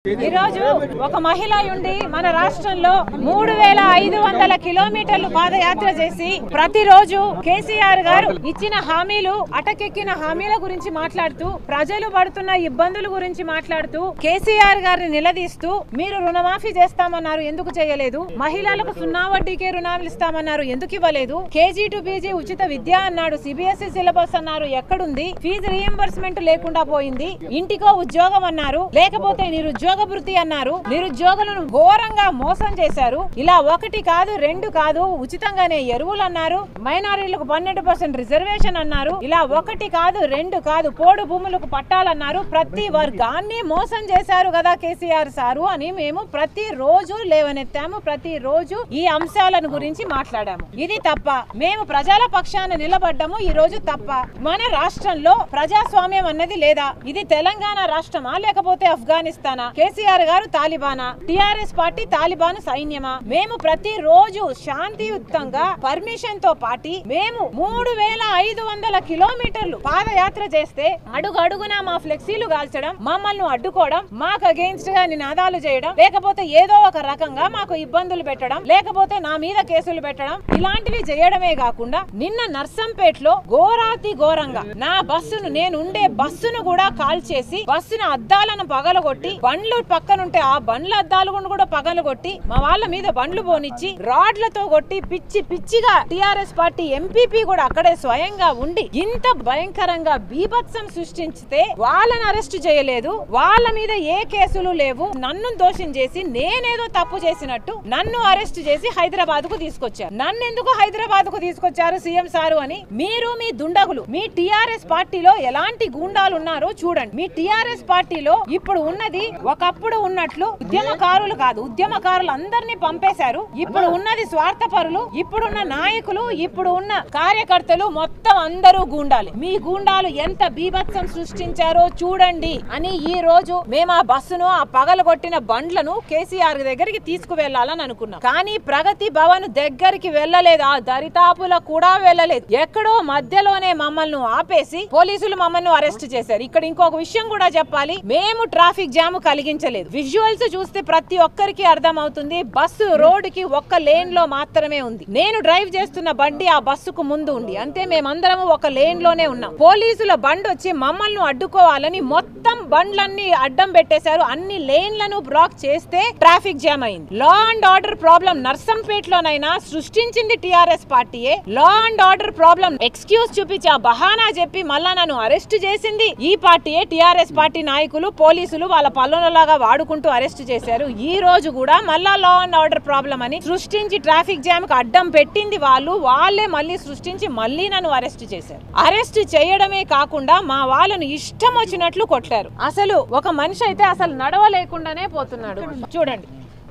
ఈ రోజు ఒక మహిళ ఉండి మన రాష్ట్రంలో మూడు వేల ఐదు వందల కిలోమీటర్లు పాదయాత్ర చేసి ప్రతిరోజు కేసీఆర్ గారు ఇచ్చిన హామీలు అటకెక్కిన హామీల గురించి మాట్లాడుతూ ప్రజలు పడుతున్న ఇబ్బందుల గురించి మాట్లాడుతూ కేసీఆర్ గారిని నిలదీస్తూ మీరు రుణమాఫీ చేస్తామన్నారు ఎందుకు చేయలేదు మహిళలకు సున్నా వడ్డీకే రుణాలు ఇస్తామన్నారు ఎందుకు ఇవ్వలేదు కేజీ టు పీజీ ఉచిత విద్య అన్నాడు సిబిఎస్ఈ సిలబస్ అన్నారు ఎక్కడుంది ఫీజు రీఎంబర్స్మెంట్ లేకుండా పోయింది ఇంటికో ఉద్యోగం అన్నారు లేకపోతే నిరుద్యోగ భృతి అన్నారు నిరుద్యోగులను ఘోరంగా మోసం చేశారు ఇలా ఒకటి కాదు రెండు కాదు ఉచితంగానే ఎరువులు అన్నారు మైనారిటీలకు పన్నెండు పర్సెంట్ రిజర్వేషన్ అన్నారు ఇలా ఒకటి కాదు రెండు కాదు పోడు భూములకు పట్టాలన్నారు ప్రతి వర్గాన్ని మోసం చేశారు కదా కేసీఆర్ సారు అని మేము ప్రతి రోజు లేవనెత్తాము ప్రతి రోజు ఈ అంశాలను గురించి మాట్లాడాము ఇది తప్ప మేము ప్రజల పక్షాన నిలబడ్డము ఈ రోజు తప్ప మన రాష్ట్రంలో ప్రజాస్వామ్యం అన్నది లేదా ఇది తెలంగాణ రాష్ట్రమా లేకపోతే ఆఫ్ఘనిస్తానా కేసీఆర్ గారు తాలిబానా టిఆర్ఎస్ పార్టీ తాలిబాన్ సైన్యమా మేము ప్రతి రోజు శాంతియుతంగా పర్మిషన్ తో పాటి మేము మూడు వేల ఐదు వందల కిలోమీటర్లు పాదయాత్ర చేస్తే అడుగు అడుగునా మా ఫ్లెక్సీలు కాల్చడం మమ్మల్ని అడ్డుకోవడం మాకు అగేన్స్ట్ గా నినాదాలు చేయడం లేకపోతే ఏదో ఒక రకంగా మాకు ఇబ్బందులు పెట్టడం లేకపోతే నా మీద కేసులు పెట్టడం ఇలాంటివి చేయడమే కాకుండా నిన్న నర్సంపేటలో ఘోరాతి ఘోరంగా నా బస్సును నేను ఉండే బస్సును కూడా కాల్ చేసి బస్సును అద్దాలను పగలగొట్టి బండ్లు పక్కనుంటే ఆ బండ్ల అద్దాలు కూడా పగలగొట్టి మా వాళ్ళ మీద బండ్లు పోనిచ్చి రాడ్లతో కొట్టి పిచ్చి పిచ్చిగా టిఆర్ఎస్ పార్టీ ఎంపీపీ కూడా అక్కడే స్వయంగా ఉండి ఇంత భయంకరంగా బీభత్సం సృష్టించితే వాళ్ళని అరెస్ట్ చేయలేదు వాళ్ళ మీద ఏ కేసులు లేవు నన్ను దోషం చేసి నేనేదో తప్పు చేసినట్టు నన్ను అరెస్ట్ చేసి హైదరాబాద్ కు తీసుకొచ్చారు నన్ను ఎందుకు హైదరాబాద్ కు తీసుకొచ్చారు సీఎం సారు అని మీరు మీ దుండగులు మీ టిఆర్ఎస్ పార్టీలో ఎలాంటి గూండాలు ఉన్నారో చూడండి మీ టిఆర్ఎస్ పార్టీలో ఇప్పుడు ఉన్నది ఒకప్పుడు ఉన్నట్లు ఉద్యమకారులు కాదు ఉద్యమకారులు అందరినీ పంపేశారు ఇప్పుడు ఉన్నది స్వార్థపరులు ఇప్పుడున్న నాయకులు ఇప్పుడు ఉన్న కార్యకర్తలు మొత్తం అందరూ గూండాలి మీ గూండాలు ఎంత బీభత్సం సృష్టించారో చూడండి అని ఈ రోజు మేము ఆ బస్సును ఆ పగలగొట్టిన బండ్లను కేసీఆర్ దగ్గరికి తీసుకువెళ్లాలని అనుకున్నాం కానీ ప్రగతి భవన్ దగ్గరికి వెళ్ళలేదు ఆ దరితాపుల కూడా వెళ్ళలేదు ఎక్కడో మధ్యలోనే మమ్మల్ని ఆపేసి పోలీసులు మమ్మల్ని అరెస్ట్ చేశారు ఇక్కడ ఇంకొక విషయం కూడా చెప్పాలి మేము ట్రాఫిక్ జామ్ కలిగించలేదు విజువల్స్ చూస్తే ప్రతి ఒక్కరికి అర్థం అవుతుంది బస్సు రోడ్ కి ఒక్క లేన్ లో మాత్రమే ఉంది నేను డ్రైవ్ చేస్తున్న బండి ఆ బస్సుకు ముందు ఉంది అంతే మేమందరం ఒక లేన్ లోనే ఉన్నాం పోలీసుల బండి వచ్చి మమ్మల్ని అడ్డుకోవాలని మొత్తం బండ్లన్నీ అడ్డం పెట్టేశారు అన్ని లేన్లను బ్లాక్ చేస్తే ట్రాఫిక్ జామ్ అయింది లా అండ్ ఆర్డర్ ప్రాబ్లం నర్సంపేటలోనైనా సృష్టించింది టిఆర్ఎస్ పార్టీయే law and order problem excuse చూపించి ఆ బహానా చెప్పి మళ్ళా నన్ను అరెస్ట్ చేసింది ఈ పార్టీయే టిఆర్ఎస్ పార్టీ నాయకులు పోలీసులు వాళ్ళ పల్లెలాగా వాడుకుంటూ అరెస్ట్ చేశారు ఈ రోజు కూడా మళ్ళా లా అండ్ ఆర్డర్ ప్రాబ్లం అని సృష్టించి ట్రాఫిక్ జామ్ కు అడ్డం పెట్టింది వాళ్ళు వాళ్ళే మళ్ళీ సృష్టించి మళ్ళీ నన్ను అరెస్ట్ చేశారు అరెస్ట్ చేయడమే కాకుండా మా వాళ్ళను ఇష్టం వచ్చినట్లు కొట్టారు అసలు ఒక మనిషి అయితే అసలు నడవలేకుండానే పోతున్నాడు చూడండి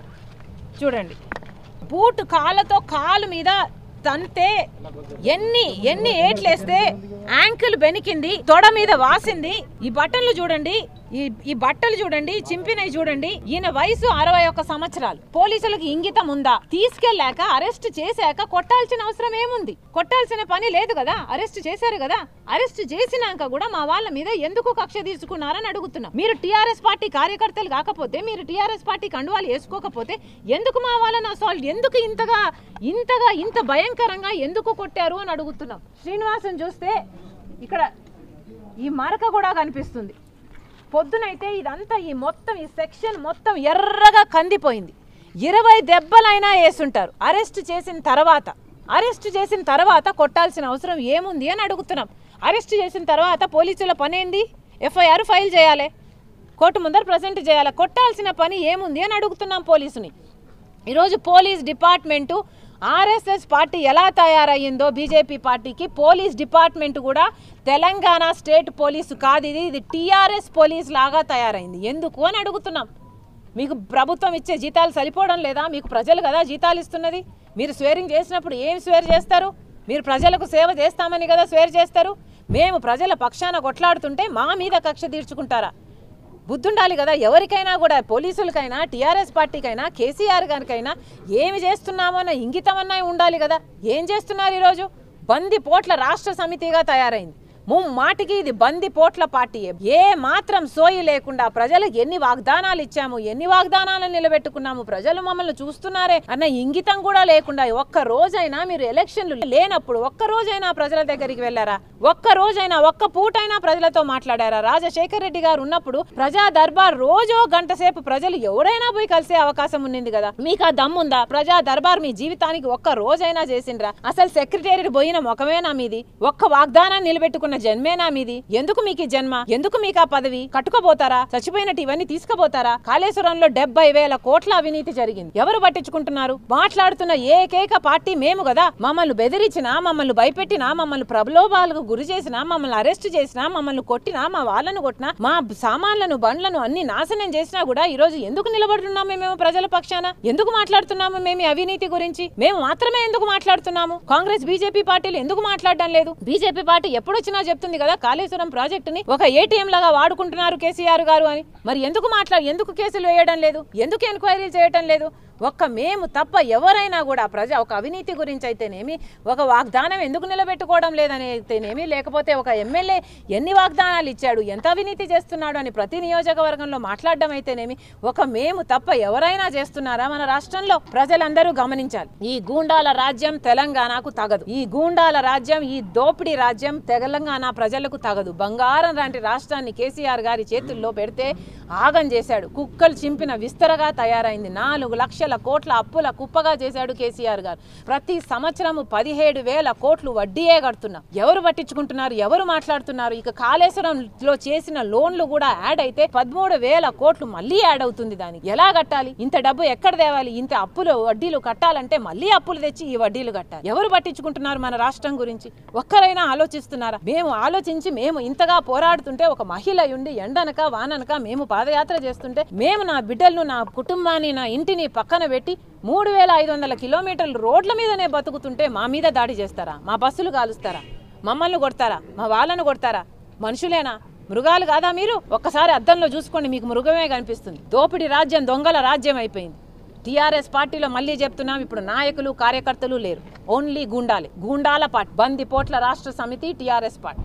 చూడండి బూట్ కాళ్ళతో కాలు మీద తంతే ఎన్ని ఎన్ని ఏట్లేస్తే యాంకిల్ బెనికింది తొడ మీద వాసింది ఈ బట్టలు చూడండి ఈ ఈ బట్టలు చూడండి చింపినవి చూడండి ఈయన వయసు అరవై ఒక్క సంవత్సరాలు పోలీసులకు ఇంగితం ఉందా తీసుకెళ్ళాక అరెస్ట్ చేశాక కొట్టాల్సిన అవసరం ఏముంది కొట్టాల్సిన పని లేదు కదా అరెస్ట్ చేశారు కదా అరెస్ట్ చేసినాక కూడా మా వాళ్ళ మీద ఎందుకు కక్ష తీసుకున్నారని అడుగుతున్నాం మీరు టీఆర్ఎస్ పార్టీ కార్యకర్తలు కాకపోతే మీరు టీఆర్ఎస్ పార్టీ కండువాలు వేసుకోకపోతే ఎందుకు మా వాళ్ళని అసలు ఎందుకు ఇంతగా ఇంతగా ఇంత భయంకరంగా ఎందుకు కొట్టారు అని అడుగుతున్నాం శ్రీనివాసన్ చూస్తే ఇక్కడ ఈ మరక కూడా కనిపిస్తుంది పొద్దునైతే ఇదంతా ఈ మొత్తం ఈ సెక్షన్ మొత్తం ఎర్రగా కందిపోయింది ఇరవై దెబ్బలైనా వేసుంటారు అరెస్ట్ చేసిన తర్వాత అరెస్ట్ చేసిన తర్వాత కొట్టాల్సిన అవసరం ఏముంది అని అడుగుతున్నాం అరెస్ట్ చేసిన తర్వాత పోలీసుల పని ఏంది ఎఫ్ఐఆర్ ఫైల్ చేయాలి కోర్టు ముందర ప్రజెంట్ చేయాలి కొట్టాల్సిన పని ఏముంది అని అడుగుతున్నాం పోలీసుని ఈరోజు పోలీస్ డిపార్ట్మెంటు ఆర్ఎస్ఎస్ పార్టీ ఎలా తయారయ్యిందో బీజేపీ పార్టీకి పోలీస్ డిపార్ట్మెంట్ కూడా తెలంగాణ స్టేట్ పోలీసు కాదు ఇది ఇది టీఆర్ఎస్ పోలీస్ లాగా తయారైంది ఎందుకు అని అడుగుతున్నాం మీకు ప్రభుత్వం ఇచ్చే జీతాలు సరిపోవడం లేదా మీకు ప్రజలు కదా జీతాలు ఇస్తున్నది మీరు స్వేరింగ్ చేసినప్పుడు ఏం స్వేర్ చేస్తారు మీరు ప్రజలకు సేవ చేస్తామని కదా స్వేర్ చేస్తారు మేము ప్రజల పక్షాన కొట్లాడుతుంటే మా మీద కక్ష తీర్చుకుంటారా బుద్ధుండాలి కదా ఎవరికైనా కూడా పోలీసులకైనా టీఆర్ఎస్ పార్టీకైనా కేసీఆర్ గారికైనా ఏమి చేస్తున్నామో అన్న ఇంగితమన్నా ఉండాలి కదా ఏం చేస్తున్నారు ఈరోజు బంది పోట్ల రాష్ట్ర సమితిగా తయారైంది ముమ్మాటికి ఇది బంది పోట్ల పార్టీ ఏ మాత్రం సోయి లేకుండా ప్రజలకు ఎన్ని వాగ్దానాలు ఇచ్చాము ఎన్ని వాగ్దానాలను నిలబెట్టుకున్నాము ప్రజలు మమ్మల్ని చూస్తున్నారే అన్న ఇంగితం కూడా లేకుండా ఒక్క రోజైనా మీరు ఎలక్షన్లు లేనప్పుడు ఒక్క రోజైనా ప్రజల దగ్గరికి వెళ్ళారా ఒక్క రోజైనా ఒక్క పూటైనా ప్రజలతో మాట్లాడారా రాజశేఖర్ రెడ్డి గారు ఉన్నప్పుడు ప్రజా దర్బార్ రోజో గంట సేపు ప్రజలు ఎవరైనా పోయి కలిసే అవకాశం ఉన్నింది కదా మీకు ఆ దమ్ముందా ప్రజా దర్బార్ మీ జీవితానికి ఒక్క రోజైనా చేసిండ్రా అసలు సెక్రటేరియట్ పోయిన ముఖమేనా మీది ఒక్క వాగ్దానాన్ని నిలబెట్టుకున్న జన్మేనా మీది ఎందుకు మీకు ఈ జన్మ ఎందుకు మీకు ఆ పదవి కట్టుకోబోతారా చచ్చిపోయినట్టు ఇవన్నీ తీసుకుపోతారా కాళేశ్వరంలో డెబ్బై వేల కోట్ల అవినీతి జరిగింది ఎవరు పట్టించుకుంటున్నారు మాట్లాడుతున్న ఏకైక పార్టీ మేము కదా మమ్మల్ని బెదిరించినా మమ్మల్ని భయపెట్టినా మమ్మల్ని ప్రలోభాలకు గురి చేసినా మమ్మల్ని అరెస్ట్ చేసినా మమ్మల్ని కొట్టినా మా వాళ్ళను కొట్టినా మా సామాన్లను బండ్లను అన్ని నాశనం చేసినా కూడా ఈ రోజు ఎందుకు నిలబడుతున్నాము మేము ప్రజల పక్షాన ఎందుకు మాట్లాడుతున్నాము మేము ఈ అవినీతి గురించి మేము మాత్రమే ఎందుకు మాట్లాడుతున్నాము కాంగ్రెస్ బీజేపీ పార్టీలు ఎందుకు మాట్లాడడం లేదు బీజేపీ పార్టీ ఎప్పుడొచ్చినా చెప్తుంది కదా కాళేశ్వరం ప్రాజెక్టుని ఒక ఏటీఎం లాగా వాడుకుంటున్నారు కేసీఆర్ గారు అని మరి ఎందుకు మాట్లా ఎందుకు కేసులు వేయడం లేదు ఎందుకు ఎంక్వైరీలు చేయడం లేదు ఒక్క మేము తప్ప ఎవరైనా కూడా ప్రజ ఒక అవినీతి గురించి అయితేనేమి ఒక వాగ్దానం ఎందుకు నిలబెట్టుకోవడం లేదని అయితేనేమి లేకపోతే ఒక ఎమ్మెల్యే ఎన్ని వాగ్దానాలు ఇచ్చాడు ఎంత అవినీతి చేస్తున్నాడు అని ప్రతి నియోజకవర్గంలో మాట్లాడడం అయితేనేమి ఒక మేము తప్ప ఎవరైనా చేస్తున్నారా మన రాష్ట్రంలో ప్రజలందరూ గమనించాలి ఈ గూండాల రాజ్యం తెలంగాణకు తగదు ఈ గూండాల రాజ్యం ఈ దోపిడీ రాజ్యం తెలంగాణ ప్రజలకు తగదు బంగారం లాంటి రాష్ట్రాన్ని కేసీఆర్ గారి చేతుల్లో పెడితే ఆగం చేశాడు కుక్కలు చింపిన విస్తరగా తయారైంది నాలుగు లక్షల కోట్ల అప్పుల కుప్పగా చేశాడు కేసీఆర్ గారు ప్రతి సంవత్సరము పదిహేడు వేల కోట్లు వడ్డీయే కడుతున్నాం ఎవరు పట్టించుకుంటున్నారు ఎవరు మాట్లాడుతున్నారు ఇక కాళేశ్వరంలో చేసిన లోన్లు కూడా యాడ్ అయితే పదమూడు వేల కోట్లు మళ్ళీ యాడ్ అవుతుంది దానికి ఎలా కట్టాలి ఇంత డబ్బు ఎక్కడ తేవాలి ఇంత అప్పులు వడ్డీలు కట్టాలంటే మళ్ళీ అప్పులు తెచ్చి ఈ వడ్డీలు కట్టాలి ఎవరు పట్టించుకుంటున్నారు మన రాష్ట్రం గురించి ఒక్కరైనా ఆలోచిస్తున్నారా మేము ఆలోచించి మేము ఇంతగా పోరాడుతుంటే ఒక మహిళ ఉండి ఎండనక వాననక మేము పాదయాత్ర చేస్తుంటే మేము నా బిడ్డలను నా కుటుంబాన్ని నా ఇంటిని పక్కన పెట్టి మూడు వేల ఐదు వందల కిలోమీటర్లు రోడ్ల మీదనే బతుకుతుంటే మా మీద దాడి చేస్తారా మా బస్సులు కాలుస్తారా మమ్మల్ని కొడతారా మా వాళ్ళను కొడతారా మనుషులేనా మృగాలు కాదా మీరు ఒక్కసారి అద్దంలో చూసుకోండి మీకు మృగమే కనిపిస్తుంది దోపిడి రాజ్యం దొంగల రాజ్యం అయిపోయింది టీఆర్ఎస్ పార్టీలో మళ్ళీ చెప్తున్నాం ఇప్పుడు నాయకులు కార్యకర్తలు లేరు ఓన్లీ గూండాలే గూండాల పార్టీ బంది పోట్ల రాష్ట్ర సమితి టీఆర్ఎస్ పార్టీ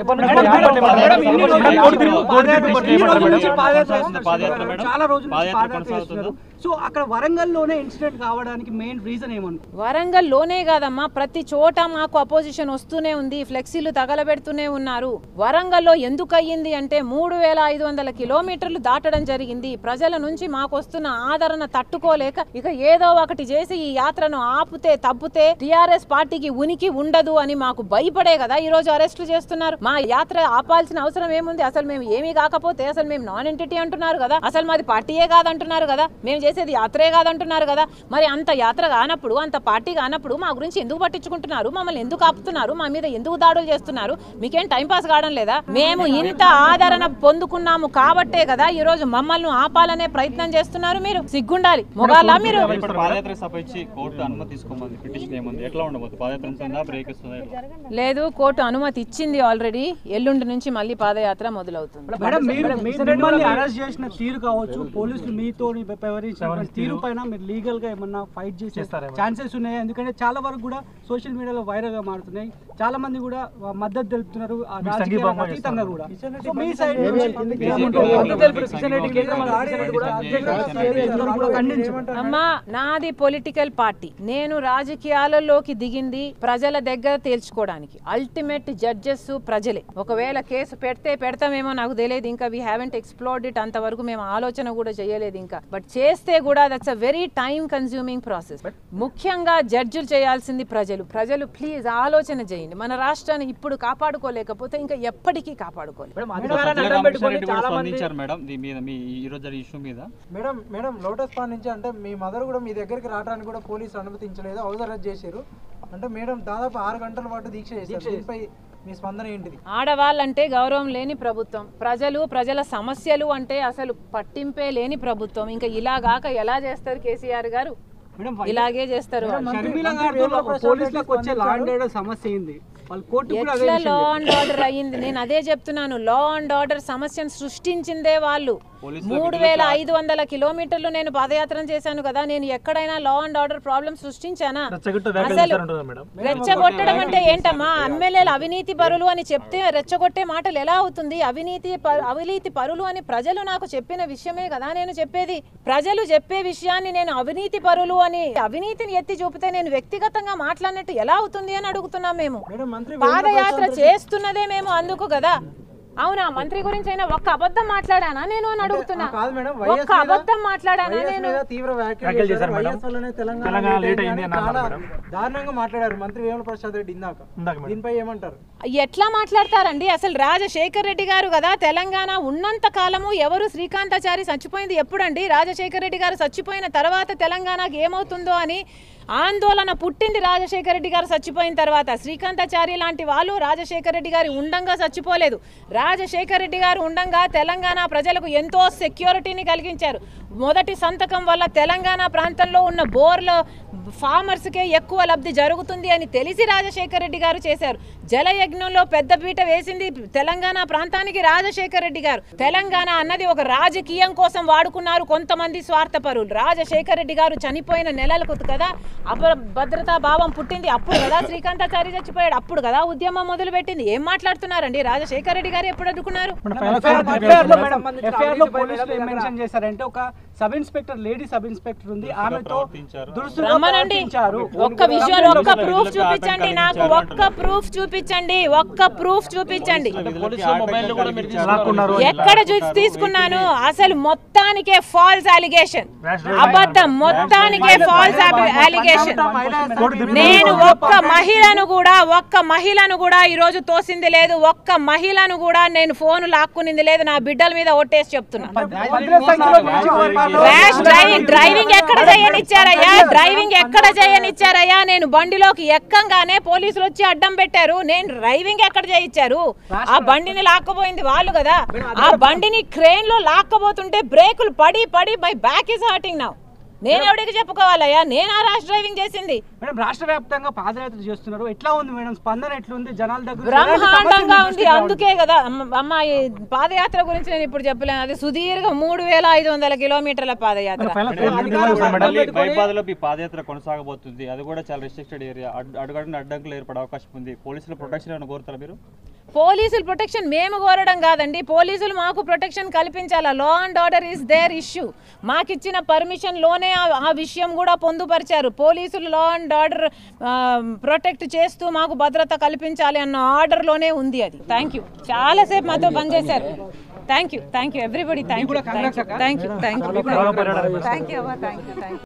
మేడం, ఇన్ని రోజులు కోడితిరుగు- కోడితిరుగు బట్టి ఇన్ని రోజుల ఏమంటారు నుంచి మేడం? పాదయాత్ర పాదయాత్ర చేస్తున్నారు. మేడం? చాలా రోజుల నుంచి పాదయాత్ర పాదయాత్ర కొనసాగుతుందా? చేస్తున్నారు. సో అక్కడ వరంగల్లోనే ఇన్సిడెంట్ కావడానికి మెయిన్ రీజన్ ఏమను వరంగల్లోనే కాదమ్మా ప్రతి చోట మాకు అపోజిషన్ వస్తూనే ఉంది ఫ్లెక్సీలు తగలబెడుతూనే ఉన్నారు వరంగల్లో ఎందుకు అయ్యింది అంటే మూడు వేల ఐదు వందల కిలోమీటర్లు దాటడం జరిగింది ప్రజల నుంచి మాకు వస్తున్న ఆదరణ తట్టుకోలేక ఇక ఏదో ఒకటి చేసి ఈ యాత్రను ఆపితే తప్పితే టిఆర్ఎస్ పార్టీకి ఉనికి ఉండదు అని మాకు భయపడే కదా ఈ రోజు అరెస్టులు చేస్తున్నారు మా యాత్ర ఆపాల్సిన అవసరం ఏముంది అసలు మేము ఏమీ కాకపోతే అసలు మేము నాన్ ఎంటిటీ అంటున్నారు కదా అసలు మాది పార్టీయే కాదంటున్నారు కదా మేము చేసేది యాత్రే కాదంటున్నారు కదా మరి అంత యాత్ర కానప్పుడు అంత పార్టీ కానప్పుడు మా గురించి ఎందుకు పట్టించుకుంటున్నారు మమ్మల్ని ఎందుకు ఆపుతున్నారు మా మీద ఎందుకు దాడులు చేస్తున్నారు మీకేం టైం పాస్ కావడం లేదా మేము ఇంత ఆదరణ పొందుకున్నాము కాబట్టే కదా ఈ రోజు మమ్మల్ని ఆపాలనే ప్రయత్నం చేస్తున్నారు మీరు సిగ్గుండాలి మొగాలా మీరు ఇప్పుడు పాదయాత్ర సభ ఇచ్చి కోర్టు అనుమతి తీసుకోమంది పిటిషన్ ఏముంది ఎట్లా ఉండబోతుంది పాదయాత్ర ఉంటుందా బ్రేక్ ఇస్తుందా ఎట్లా? లేదు కోర్టు అనుమతి ఇచ్చింది ఆల్రెడీ ఎల్లుండి నుంచి మళ్ళీ పాదయాత్ర మొదలవుతుంది మేడం మీరు మీ- మిమ్మల్ని అరెస్ట్ చేసిన తీరు కావచ్చు పోలీసులు మీతో వ్యవహరించిన తీరు పైన మీరు లీగల్ గా ఏమన్నా ఫైట్ చేసే ఛాన్సెస్ ఉన్నాయి ఎందుకంటే చాలా వరకు కూడా సోషల్ మీడియాలో వైరల్ గా మారుతున్నాయి చాలా మంది కూడా ఆ, మద్దతు తెలుపుతున్నారు ఆ రాజకీయాలకు అతీతంగా కూడా సో మీ సైడ్ నుంచి మద్దతు తెలుపుతున్నారు. కిషన్ రెడ్డి కేంద్ర మంత్రి కిషన్ రెడ్డి కూడా అధ్యక్షుడు కూడా ఖండించారు. అమ్మా నాది పొలిటికల్ పార్టీ నేను రాజకీయాలలోకి దిగింది ప్రజల దగ్గర తేల్చుకోవడానికి అల్టిమేట్ జడ్జెస్ ప్రజలే ఒకవేళ కేసు పెడితే పెడతామేమో నాకు తెలియదు ఇంకా వీ హ్యావెంట్ ఎక్స్ప్లోర్డ్ ఇట్ అంతవరకు మేము ఆలోచన కూడా చేయలేదు ఇంకా బట్ చేస్తే కూడా that's a very time consuming process ముఖ్యంగా జడ్జిలు చేయాల్సింది ప్రజలు ప్రజలు ప్లీజ్ ఆలోచన చేయండి మన రాష్ట్రాన్ని ఇప్పుడు కాపాడుకోలేకపోతే ఇంకా ఎప్పటికీ కాపాడుకోలేదు సజ్జల రామకృష్ణారెడ్డి కూడా స్పందించారు మేడం దీని మీద మీ ఈ రోజు జరిగే ఇష్యూ మీద మేడం మేడం లోటస్ పాండ్ నుంచి అంటే మీ మదర్ కూడా మీ దగ్గరికి రావడానికి కూడా పోలీసు అనుమతించలేదు హౌస్ అరెస్ట్ చేశారు అంటే మేడం దాదాపు ఆరు గంటల పాటు దీక్ష చేశారు దీనిపై మీ స్పందన ఏంటిది ఆడవాళ్ళంటే గౌరవం లేని ప్రభుత్వం ప్రజలు ప్రజల సమస్యలు అంటే అసలు పట్టింపే లేని ప్రభుత్వం ఇంకా ఇలాగాక ఎలా చేస్తారు కేసీఆర్ గారు మేడం ఇలాగే చేస్తారు వాళ్ళు. షర్మిల గారితో పోలీసులకు వచ్చే లా అండ్ ఆర్డర్ సమస్య ఏంది వాళ్ళు కోర్టు కూడా అదే ఎట్లా విషయం లా అండ్ ఆర్డర్ అయ్యింది నేను అదే చెప్తున్నాను లా అండ్ ఆర్డర్ సమస్యను సృష్టించిందే వాళ్ళు మూడు వేల ఐదు వందల కిలోమీటర్లు నేను పాదయాత్ర చేశాను కదా నేను ఎక్కడైనా లా అండ్ ఆర్డర్ ప్రాబ్లం సృష్టించానా అసలు రెచ్చగొట్టడం అంటే ఏంటమ్మా ఎమ్మెల్యేలు అవినీతి పరులు అని చెప్తే రెచ్చగొట్టే మాటలు ఎలా అవుతుంది అవినీతి ప- అవినీతి పరులు అని ప్రజలు నాకు చెప్పిన విషయమే కదా నేను చెప్పేది ప్రజలు చెప్పే విషయాన్ని నేను అవినీతి పరులు అని అవినీతిని ఎత్తి చూపితే నేను వ్యక్తిగతంగా మాట్లాడినట్టు ఎలా అవుతుంది అని అడుగుతున్నాం మేము మేడం మంత్రి పాదయాత్ర చేస్తున్నదే మేము అందుకు కదా అవునా మంత్రి గురించి అయినా ఒక్క అబద్ధం మాట్లాడానా నేను అని అడుగుతున్నా కాదు మేడం వైఎస్ ఒక్క అబద్ధం మాట్లాడానా వైఎస్ నేను మీద తీవ్ర వ్యాఖ్యలు చేశారు వైఎస్ వల్లనే తెలంగాణ లేట్ అయింది అని చాలా దారుణంగా మాట్లాడారు మంత్రి వేముల ప్రసాద్ రెడ్డి ఇందాక దీనిపై ఏమంటారు ఎట్లా మాట్లాడతారండి అసలు రాజశేఖర్ రెడ్డి గారు కదా తెలంగాణ ఉన్నంత కాలము ఎవరు శ్రీకాంతాచారి చచ్చిపోయింది ఎప్పుడండి రాజశేఖర్ రెడ్డి గారు చచ్చిపోయిన తర్వాత తెలంగాణకి ఏమవుతుందో అని ఆందోళన పుట్టింది రాజశేఖర రెడ్డి గారు చచ్చిపోయిన తర్వాత శ్రీకాంతాచారి లాంటి వాళ్ళు రాజశేఖర రెడ్డి గారి ఉండంగా చచ్చిపోలేదు రాజశేఖర రెడ్డి గారు ఉండంగా తెలంగాణ ప్రజలకు ఎంతో సెక్యూరిటీని కలిగించారు మొదటి సంతకం వల్ల తెలంగాణ ప్రాంతంలో ఉన్న బోర్ల ఫార్మర్స్కే ఎక్కువ లబ్ధి జరుగుతుంది అని తెలిసి రాజశేఖర రెడ్డి గారు చేశారు జలయజ్ఞంలో పెద్ద పీట వేసింది తెలంగాణ ప్రాంతానికి రాజశేఖర రెడ్డి గారు తెలంగాణ అన్నది ఒక రాజకీయం కోసం వాడుకున్నారు కొంతమంది స్వార్థపరులు రాజశేఖర రెడ్డి గారు చనిపోయిన నెలలకు కదా అపర భద్రతా భావం పుట్టింది అప్పుడు కదా శ్రీకాంతాచారి చచ్చిపోయాడు అప్పుడు కదా ఉద్యమం మొదలు పెట్టింది ఏం మాట్లాడుతున్నారండి రాజశేఖర రెడ్డి గారు ఎప్పుడు అడ్డుకున్నారు ఎఫ్ఐఆర్ లో మేడం ఎఫ్ఐఆర్ లో పోలీసులు ఏం మెన్షన్ చేశారంటే ఒక sub inspector lady sub inspector ఉంది ఆమెతో ప్రవర్తించారు. దురుసుగా రమ్మనండి ప్రవర్తించారు. ఒక్క విజువల్ ఒక్క ప్రజలకు ప్రూఫ్ ఆటంకం చూపించండి నాకు కలిగించారు ఒక్క ప్రూఫ్ చూపించండి ఒక్క ప్రూఫ్ చూపించండి లాక్కున్నారు ఎక్కడ చూసి తీసుకున్నాను అసలు మొత్తానికే ఫాల్స్ అలిగేషన్ అబద్ధం మొత్తానికే ఫాల్స్ అలిగేషన్ నేను ఒక్క మహిళను కూడా ఒక్క మహిళను కూడా ఈ రోజు తోసింది లేదు ఒక్క మహిళను కూడా నేను ఫోన్ లాక్కునింది లేదు నా బిడ్డల మీద ఒట్టేసి చెప్తున్నా వందల సంఖ్యలో నియోజకవర్గాల్లో ర్యాష్ డ్రైవింగ్ డ్రైవింగ్ ఎక్కడ చేయనిచ్చారయ్యా డ్రైవింగ్ ఎక్కడ చేయనిచ్చారయ్యా నేను బండిలోకి ఎక్కంగానే పోలీసులు వచ్చి అడ్డం పెట్టారు నేను డ్రైవింగ్ ఎక్కడ చేయించారు ఆ బండిని లాక్కపోయింది వాళ్ళు కదా ఆ బండిని క్రేన్ లో లాక్కబోతుంటే బ్రేకులు పడి పడి my back is hurting now నేను ఎవరికి చెప్పుకోవాలయ్యా నేను ఆ ర్యాష్ డ్రైవింగ్ చేసింది మేడం రాష్ట్ర వ్యాప్తంగా పాదయాత్ర చేస్తున్నారు ఎట్లా ఉంది మేడం స్పందన ఎట్లుంది జనాల దగ్గర బ్రహ్మాండంగా ఉంది అందుకే కదా అమ్మ- అమ్మ ఈ పాదయాత్ర గురించి నేను ఇప్పుడు చెప్పలేను అది సుదీర్ఘ మూడు వేల ఐదు వందల కిలోమీటర్ల పాదయాత్ర మళ్ళీ మైబాద్లో ఈ పాదయాత్ర కొనసాగబోతుంది అది కూడా చాలా రిస్ట్రిక్టెడ్ ఏరియా అడుగడుగున అడ్డంకులు ఏర్పడే అవకాశం ఉంది పోలీసుల ప్రొటెక్షన్ ఏమైనా కోరుతారా మీరు పోలీసులు ప్రొటెక్షన్ మేము కోరడం కాదండి పోలీసులు మాకు ప్రొటెక్షన్ కల్పించాలా law and order is their issue మాకిచ్చిన పర్మిషన్ లోనే ఆ- ఆ విషయం కూడా పొందుపరిచారు పోలీసులు లా అండ్ ఆర్డర్ ప్రొటెక్ట్ చేస్తూ మాకు భద్రత కల్పించాలి అన్న ఆర్డర్లోనే ఉంది అది థ్యాంక్ యూ చాలాసేపు మాతో పనిచేశారు thank you thank you everybody thank you thank you thank you thank you thank you thank you